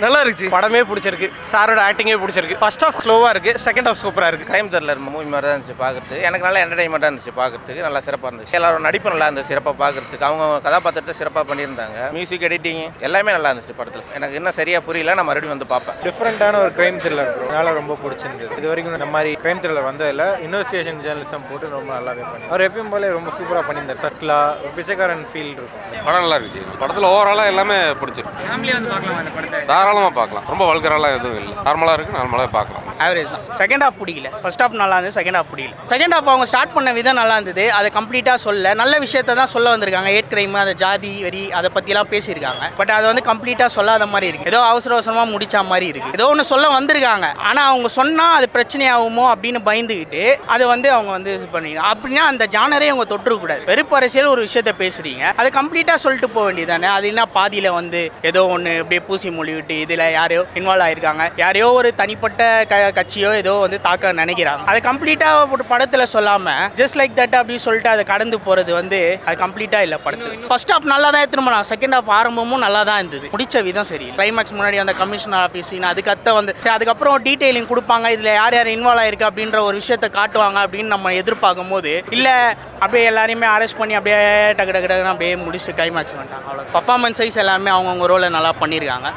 நல்லா இருந்துச்சு படமே பிடிச்சிருக்கு சாரோட ஆக்டிங்கே பிடிச்சிருக்கு ஃபர்ஸ்ட் ஆஃப் ஸ்லோவாக இருக்கு செகண்ட் ஆஃப் சூப்பராக இருக்கு கிரைம் த்ரில்லர் மூவி மாதிரி தான் இருந்துச்சு பார்க்கறதுக்கு எனக்கு நல்லா என்டர்டைன்மெண்ட்டாக இருந்துச்சு பார்க்கறதுக்கு நல்லா சிறப்பாக இருந்துச்சு எல்லாரும் நடிப்பு நல்லா இருந்துச்சு சிறப்பாக பார்க்கறதுக்கு அவங்க கதாபாத்திரத்தை சிறப்பாக பண்ணியிருந்தாங்க மியூசிக் எடிட்டிங் எல்லாமே நல்லா இருந்துச்சு படத்தில் எனக்கு இன்னும் சரியாக புரியல நான் மறுபடியும் வந்து பார்ப்பேன் டிஃப்ரெண்ட்டான ஒரு கிரைம் த்ரில்லர் ப்ரோ அதனால ரொம்ப பிடிச்சிருந்தது இது வரைக்கும் இந்த மாதிரி கிரைம் த்ரில்லர் வந்ததில்ல இன்வெஸ்டிகேஷன் ஜேர்னலிசம் போட்டு ரொம்ப நல்லாவே பண்ணி அவர் எப்பயும் போல ரொம்ப சூப்பராக பண்ணியிருந்தார் சர்க்கிளா ஒரு பிச்சைக்காரன் ஃபீல் இருக்கும் படம் நல்லா இருந்துச்சு படத்தில் ஓவராலாக எல்லாமே பிடிச்சிருக்கு ஃபேமிலி வந்து பார்க்கலாம் அந்த படத்தை தாராளமாக பார்க்கலாம் ரொம்ப வல்கரெல்லாம் எதுவும் இல்லை நார்மலாக இருக்குது நார்மலாக பார்க்கலாம் ஆவரேஜ் தான் செகண்ட் ஹாஃப் பிடிக்கல ஃபர்ஸ்ட் ஹாஃப் நல்லா இருந்தது செகண்ட் ஹாஃப் பிடிக்கல செகண்ட் ஹாஃப் அவங்க ஸ்டார்ட் பண்ண விதம் நல்லா இருந்தது அதை கம்ப்ளீட்டாக சொல்ல நல்ல விஷயத்தை தான் சொல்ல வந்திருக்காங்க ஏட் கிரைம் அதை ஜாதி வரி அதை பற்றிலாம் பேசியிருக்காங்க பட் அதை வந்து கம்ப்ளீட்டாக சொல்லாத மாதிரி இருக்கு ஏதோ அவசர அவசரமாக முடிச்ச மாதிரி இருக்கு ஏதோ ஒன்று சொல்ல வந்திருக்காங்க ஆனால் அவங்க சொன்னால் அது பிரச்சனையாகுமோ அப்படின்னு பயந்துக்கிட்டு அதை வந்து அவங்க வந்து இது பண்ணி அப்படின்னா அந்த ஜானரே அவங்க தொட்டுறக்கூடாது வெறுப்பு அரசியல் ஒரு விஷயத்த பேசுறீங்க அதை கம்ப்ளீட்டாக சொல்லிட்டு போக வேண்டியதானே அது என்ன பாதியில் வந்து ஏதோ ஒன்று அப்படியே பூசி மொழி விட்டு இதில் யாரையோ இன்வால்வ் ஆயிருக்காங்க யாரையோ ஒரு தனிப்பட்ட க கட்சியோ ஏதோ வந்து தாக்க நினைக்கிறாங்க அதை கம்ப்ளீட்டாக ஒரு படத்தில் சொல்லாமல் ஜஸ்ட் லைக் தட் அப்படின்னு சொல்லிட்டு அதை கடந்து போகிறது வந்து அது கம்ப்ளீட்டாக இல்லை படத்தில் ஃபர்ஸ்ட் ஹாஃப் நல்லா தான் எடுத்துன்னு செகண்ட் ஹாஃப் ஆரம்பமும் நல்லா தான் இருந்தது முடிச்ச விதம் சரி கிளைமேக்ஸ் முன்னாடி அந்த கமிஷனர் ஆஃபீஸ் அதுக்கத்த வந்து சரி அதுக்கப்புறம் டீட்டெயிலிங் கொடுப்பாங்க இதில் யார் யார் இன்வால்வ் ஆயிருக்கு அப்படின்ற ஒரு விஷயத்தை காட்டுவாங்க அப்படின்னு நம்ம எதிர்பார்க்கும் போது இல்லை அப்படியே எல்லாரையுமே அரெஸ்ட் பண்ணி அப்படியே டக்கு டக்கு டக்குன்னு அப்படியே முடிச்சு கிளைமேக்ஸ் வந்துட்டாங்க அவ்வளோ பர்ஃபார்மன்ஸ் வைஸ் எல்லாமே அவங்கவுங்க ரோலை நல்லா பண்ணியிருக்காங்க